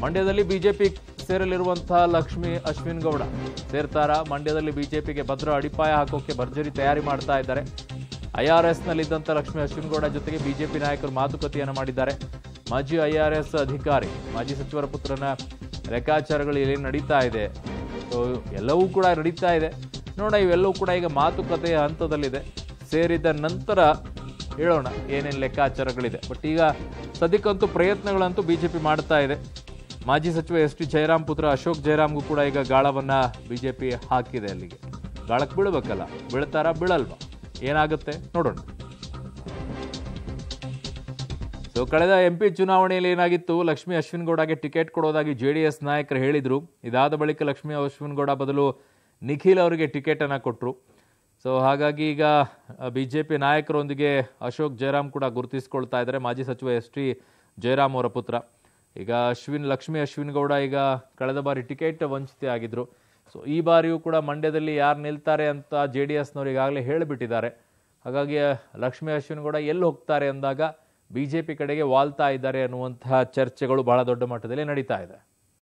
ಮಂಡ್ಯದಲ್ಲಿ ಬಿಜೆಪಿ ಸೇರಲಿರುವಂತಹ ಲಕ್ಷ್ಮಿ ಅಶ್ವಿನ್ ಗೌಡ ಸೇರ್ತಾರ ಮಂಡ್ಯದಲ್ಲಿ ಬಿಜೆಪಿಗೆ ಭದ್ರ ಅಡಿಪಾಯ ಹಾಕೋಕೆ ಭರ್ಜರಿ ತಯಾರಿ ಮಾಡ್ತಾ ಇದ್ದಾರೆ ಐಆರ್ಎಸ್ ನಲ್ಲಿದ್ದಂಥ ಲಕ್ಷ್ಮಿ ಅಶ್ವಿನ್ ಗೌಡ ಜೊತೆಗೆ ಬಿಜೆಪಿ ನಾಯಕರು ಮಾತುಕತೆಯನ್ನು ಮಾಡಿದ್ದಾರೆ ಮಾಜಿ ಐಆರ್ಎಸ್ ಅಧಿಕಾರಿ ಮಾಜಿ ಸಚಿವರ ಪುತ್ರನ ಲೆಕ್ಕಾಚಾರಗಳು ಇಲ್ಲಿ ನಡೀತಾ ಇದೆ ಸೊ ಎಲ್ಲವೂ ಕೂಡ ನಡೀತಾ ಇದೆ ನೋಡೋಣ ಇವೆಲ್ಲವೂ ಕೂಡ ಈಗ ಮಾತುಕತೆಯ ಹಂತದಲ್ಲಿದೆ ಸೇರಿದ ನಂತರ ಹೇಳೋಣ ಏನೇನು ಲೆಕ್ಕಾಚಾರಗಳಿದೆ ಬಟ್ ಈಗ ಸದ್ಯಕ್ಕಂತೂ ಪ್ರಯತ್ನಗಳಂತೂ ಬಿಜೆಪಿ ಮಾಡ್ತಾ ಇದೆ ಮಾಜಿ ಸಚಿವ ಎಸ್ ಟಿ ಜಯರಾಮ್ ಪುತ್ರ ಅಶೋಕ್ ಜಯರಾಮ್ಗೂ ಕೂಡ ಈಗ ಗಾಳವನ್ನ ಬಿಜೆಪಿ ಹಾಕಿದೆ ಅಲ್ಲಿಗೆ ಗಾಳಕ್ಕೆ ಬೀಳ್ಬೇಕಲ್ಲ ಬೀಳ್ತಾರ ಬೀಳಲ್ವಾ ಏನಾಗುತ್ತೆ ನೋಡೋಣ ಸೊ ಕಳೆದ ಎಂ ಪಿ ಚುನಾವಣೆಯಲ್ಲಿ ಏನಾಗಿತ್ತು ಲಕ್ಷ್ಮೀ ಅಶ್ವಿನ್ ಗೌಡಗೆ ಟಿಕೆಟ್ ಕೊಡೋದಾಗಿ ಜೆ ಡಿ ಎಸ್ ನಾಯಕರು ಹೇಳಿದ್ರು ಇದಾದ ಬಳಿಕ ಲಕ್ಷ್ಮೀ ಅಶ್ವಿನ್ ಗೌಡ ಬದಲು ನಿಖಿಲ್ ಅವರಿಗೆ ಟಿಕೆಟ್ ಅನ್ನ ಕೊಟ್ಟರು ಸೊ ಹಾಗಾಗಿ ಈಗ ಬಿ ಜೆ ಪಿ ನಾಯಕರೊಂದಿಗೆ ಅಶೋಕ್ ಜಯರಾಮ್ ಕೂಡ ಗುರುತಿಸ್ಕೊಳ್ತಾ ಇದ್ದಾರೆ ಮಾಜಿ ಸಚಿವ ಎಸ್ ಟಿ ಜಯರಾಮ್ ಅವರ ಪುತ್ರ ಈಗ ಅಶ್ವಿನ್ ಲಕ್ಷ್ಮೀ ಅಶ್ವಿನ್ ಗೌಡ ಈಗ ಕಳೆದ ಬಾರಿ ಟಿಕೆಟ್ ವಂಚಿತೆ ಆಗಿದ್ರು ಸೊ ಈ ಬಾರಿಯೂ ಕೂಡ ಮಂಡ್ಯದಲ್ಲಿ ಯಾರು ನಿಲ್ತಾರೆ ಅಂತ ಜೆ ಡಿ ಎಸ್ನವ್ರು ಈಗಾಗಲೇ ಹೇಳಿಬಿಟ್ಟಿದ್ದಾರೆ ಹಾಗಾಗಿ ಲಕ್ಷ್ಮೀ ಅಶ್ವಿನ್ ಗೌಡ ಎಲ್ಲಿ ಹೋಗ್ತಾರೆ ಅಂದಾಗ ಬಿ ಜೆ ಪಿ ಕಡೆಗೆ ವಾಲ್ತಾ ಇದ್ದಾರೆ ಅನ್ನುವಂತಹ ಚರ್ಚೆಗಳು ಬಹಳ ದೊಡ್ಡ ಮಟ್ಟದಲ್ಲಿ ನಡೀತಾ ಇದೆ